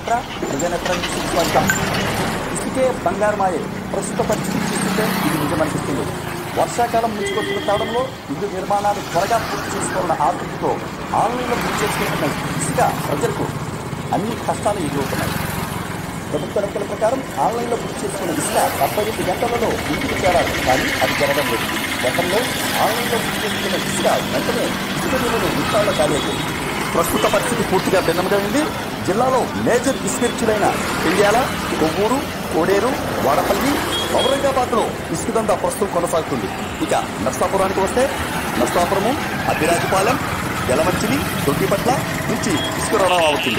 ప్రజానేత్ర ప్రజానేత్ర న్యూస్కి స్వాగతం ఇసుకే బంగారమాయే ప్రస్తుత పరిస్థితి చూస్తుంటే ఇది నిజమనిపిస్తుంది వర్షాకాలం ముంచుకొచ్చిన కాలంలో ఇల్లు నిర్మాణాలు త్వరగా పూర్తి చేసుకోవాలన్న ఆతృతతో ఆన్లైన్లో బుక్ చేసుకుంటున్న ఇసుక ప్రజలకు అన్ని కష్టాలు ఎదురవుతున్నాయి ప్రభుత్వ లెక్కల ప్రకారం ఆన్లైన్లో బుక్ చేసుకున్న ఇసుక డెబ్బై ఎనిమిది గంటలలో ఇంటికి చేరాలి కానీ అది జరగడం లేదు గతంలో ఆన్లైన్లో బుక్ చేసుకున్న ఇసుక వెంటనే ఇసుక నిల్వలు నిమిషాల్లో ఖాళీ అయ్యాయి ప్రస్తుత పరిస్థితి పూర్తిగా భిన్నంగా ఉంది జిల్లాలో మేజర్ ఇసుకరిచ్చులైన పెండ్యాల కొవ్వూరు కోడేరు వాడపల్లి ఔరంగాబాద్లో ఇసుక దందా ప్రస్తుతం కొనసాగుతుంది ఇక నర్సాపురానికి వస్తే నర్సాపురము అభిరాజపాలెం యలమంచిలి దొడ్డిపట్ల నుంచి ఇసుక రవాణా అవుతుంది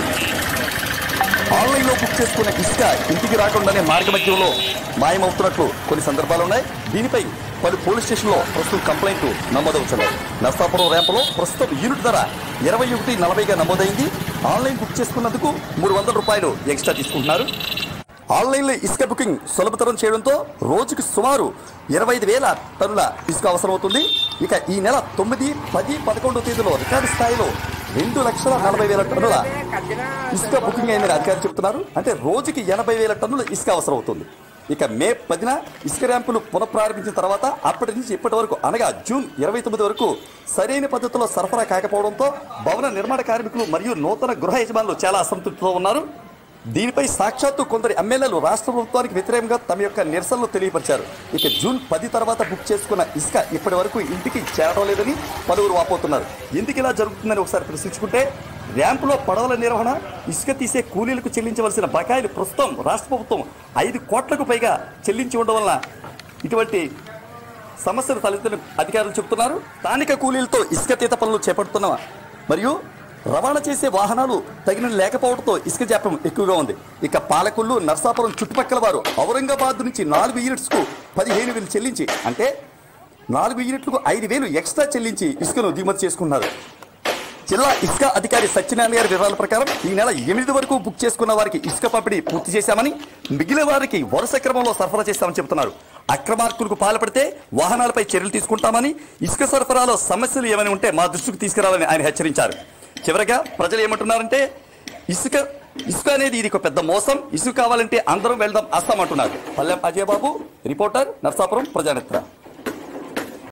ఆన్లైన్లో బుక్ చేసుకున్న ఇసుక ఇంటికి రాకుండానే మార్గ మధ్యంలో మాయమవుతున్నట్లు కొన్ని సందర్భాలు ఉన్నాయి దీనిపై పలు పోలీస్ స్టేషన్లో ప్రస్తుతం కంప్లైంట్ నమోదవుతున్నాయి నర్సాపురం ర్యాంపులో ప్రస్తుతం యూనిట్ ధర ఇరవై ఒకటి నలభైగా నమోదైంది ఆన్లైన్ బుక్ చేసుకున్నందుకు మూడు వందల రూపాయలు ఎక్స్ట్రా తీసుకుంటున్నారు ఆన్లైన్లో ఇసుక బుకింగ్ సులభతరం చేయడంతో రోజుకి సుమారు ఇరవై ఐదు వేల టన్నుల ఇసుక అవసరమవుతుంది ఇక ఈ నెల తొమ్మిది పది పదకొండవ తేదీలో రికార్డు స్థాయిలో రెండు లక్షల నలభై వేల టన్నుల ఇసుక బుకింగ్ అయిందని అధికారులు చెప్తున్నారు అంటే రోజుకి ఎనభై వేల టన్నుల ఇసుక అవసరం అవుతుంది ఇక మే పదిన ఇసుక ర్యాంపులు పునఃప్రారంభించిన తర్వాత అప్పటి నుంచి ఇప్పటి వరకు అనగా జూన్ ఇరవై తొమ్మిది వరకు సరైన పద్ధతిలో సరఫరా కాకపోవడంతో భవన నిర్మాణ కార్మికులు మరియు నూతన గృహ యజమానులు చాలా అసంతృప్తితో ఉన్నారు దీనిపై సాక్షాత్తు కొందరు ఎమ్మెల్యేలు రాష్ట్ర ప్రభుత్వానికి వ్యతిరేకంగా తమ యొక్క నిరసనలు తెలియపరిచారు ఇక జూన్ పది తర్వాత బుక్ చేసుకున్న ఇసుక ఇప్పటి వరకు ఇంటికి చేరడం లేదని పలువురు వాపోతున్నారు ఎందుకు ఇలా జరుగుతుందని ఒకసారి ప్రశ్నించుకుంటే ర్యాంపులో పడవల నిర్వహణ ఇసుక తీసే కూలీలకు చెల్లించవలసిన బకాయిలు ప్రస్తుతం రాష్ట్ర ప్రభుత్వం ఐదు కోట్లకు పైగా చెల్లించి ఉండడం వలన ఇటువంటి సమస్యలు తలెత్తిన అధికారులు చెబుతున్నారు స్థానిక కూలీలతో ఇసుక తీత పనులు చేపడుతున్న మరియు రవాణా చేసే వాహనాలు తగిన లేకపోవడంతో ఇసుక జాప్యం ఎక్కువగా ఉంది ఇక పాలకుళ్ళు నర్సాపురం చుట్టుపక్కల వారు ఔరంగాబాద్ నుంచి నాలుగు యూనిట్స్కు పదిహేను వేలు చెల్లించి అంటే నాలుగు యూనిట్లకు ఐదు వేలు ఎక్స్ట్రా చెల్లించి ఇసుకను దిగుమతి చేసుకున్నారు జిల్లా ఇసుక అధికారి సత్యనారాయణ గారి వివరాల ప్రకారం ఈ నెల ఎనిమిది వరకు బుక్ చేసుకున్న వారికి ఇసుక పంపిణీ పూర్తి చేశామని మిగిలిన వారికి వరుస క్రమంలో సరఫరా చేస్తామని చెబుతున్నారు అక్రమార్కులకు పాల్పడితే వాహనాలపై చర్యలు తీసుకుంటామని ఇసుక సరఫరాలో సమస్యలు ఏమైనా ఉంటే మా దృష్టికి తీసుకురావాలని ఆయన హెచ్చరించారు చివరగా ప్రజలు ఏమంటున్నారంటే ఇసుక ఇసుక అనేది ఇది ఒక పెద్ద మోసం ఇసుక కావాలంటే అందరం వెళ్దాం అస్సాం అంటున్నారు పల్లెం అజయ్ బాబు రిపోర్టర్ నర్సాపురం ప్రజానేత్ర